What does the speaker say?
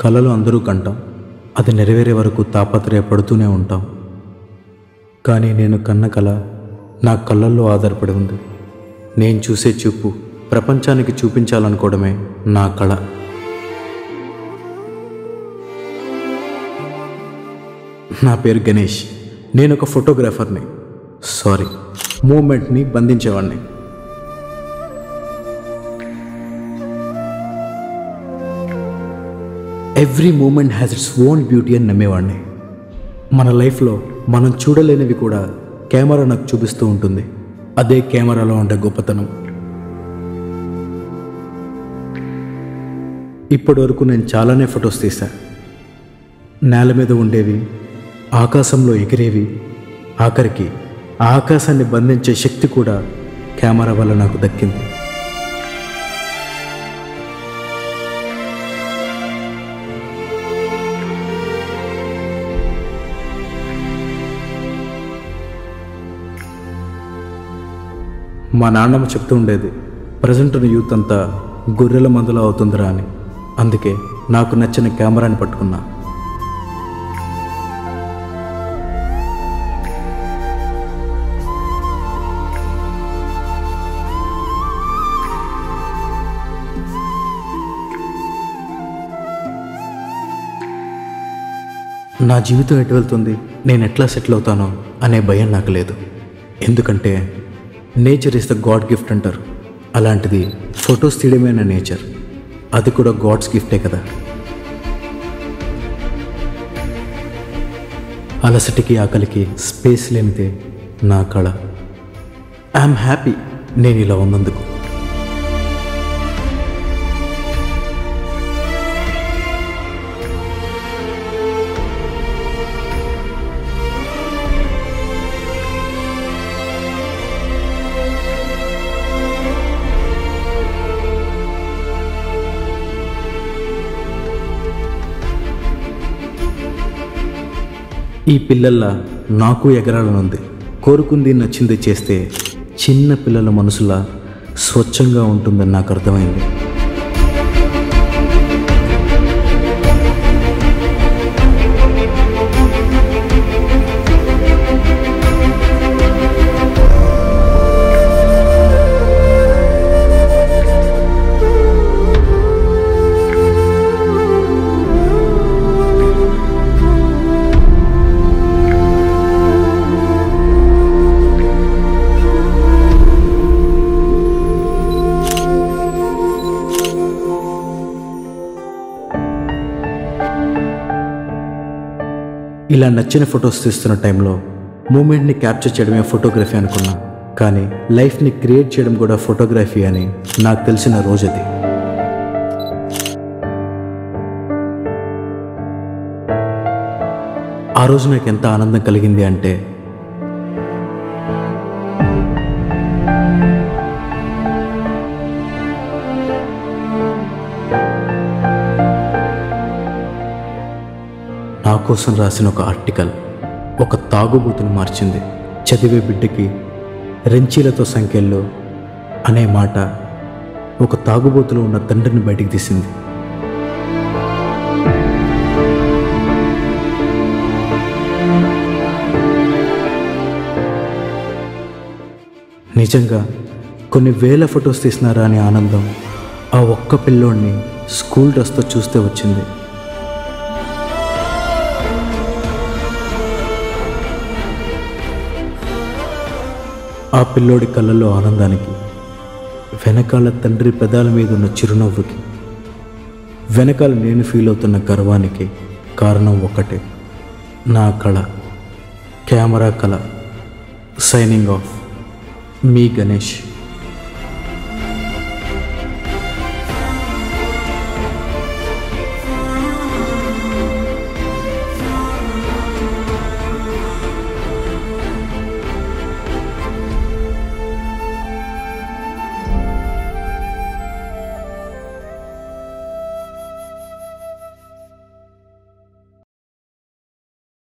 కళలు అందరూ కంటాం అది నెరవేరే వరకు తాపత్రయపడుతూనే ఉంటాం కానీ నేను కన్న కళ నా కళ్ళల్లో ఆధారపడి ఉంది నేను చూసే చూపు ప్రపంచానికి చూపించాలనుకోవడమే నా కళ నా పేరు గణేష్ నేను ఒక ఫోటోగ్రాఫర్ని సారీ మూమెంట్ని బంధించేవాడిని every moment has its own beauty అని నమ్మేవాడిని మన లైఫ్లో మనం చూడలేనివి కూడా కెమెరా నాకు చూపిస్తూ ఉంటుంది అదే కెమెరాలో ఉండే గొప్పతనం ఇప్పటి వరకు నేను చాలానే ఫొటోస్ తీసా నేల మీద ఉండేవి ఆకాశంలో ఎగిరేవి ఆఖరికి ఆ ఆకాశాన్ని బంధించే శక్తి కూడా కెమెరా వల్ల నాకు దక్కింది మా నాన్నమ్మ చెప్తూ ఉండేది ప్రజెంట్ ఉన్న యూత్ అంతా గొర్రెల మందులో అవుతుందిరా అని అందుకే నాకు నచ్చిన కెమెరాని పట్టుకున్నా నా జీవితం ఎటు వెళ్తుంది నేను ఎట్లా సెటిల్ అవుతానో అనే భయం నాకు లేదు ఎందుకంటే nature is the god gift అంటారు అలాంటిది ఫొటోస్ తీయడమే నా నేచర్ అది కూడా గాడ్స్ గిఫ్టే కదా అలసటికి ఆకలికి స్పేస్ లేనిదే నా కళ ఐఎమ్ హ్యాపీ నేను ఇలా ఉన్నందుకు ఈ పిల్లల్లా నాకు ఎగరాలనుంది కోరుకుంది నచ్చింది చేస్తే చిన్న పిల్లల మనసులా స్వచ్ఛంగా ఉంటుందని నాకు అర్థమైంది ఇలా నచ్చిన ఫొటోస్ తీస్తున్న టైంలో మూమెంట్ని క్యాప్చర్ చేయడమే ఫోటోగ్రఫీ అనుకున్నా కానీ లైఫ్ని క్రియేట్ చేయడం కూడా ఫోటోగ్రఫీ అని నాకు తెలిసిన రోజు అది ఆ రోజు నాకు ఎంత ఆనందం కలిగింది అంటే నా కోసం రాసిన ఒక ఆర్టికల్ ఒక తాగుబోతును మార్చింది చదివే బిడ్డకి రెంచీలతో సంఖ్యల్లో అనే మాట ఒక తాగుబోతులో ఉన్న తండ్రిని బయటికి తీసింది నిజంగా కొన్ని వేల ఫొటోస్ తీసినారా అనే ఆనందం ఆ ఒక్క పిల్లోడిని స్కూల్ డ్రెస్తో చూస్తే వచ్చింది ఆ పిల్లోడి కళ్ళల్లో ఆనందానికి వెనకాల తండ్రి పెదాల మీద ఉన్న చిరునవ్వుకి వెనకాల నేను ఫీల్ అవుతున్న గర్వానికి కారణం ఒకటే నా కళ కెమెరా కళ సైనింగ్ ఆఫ్ మీ గణేష్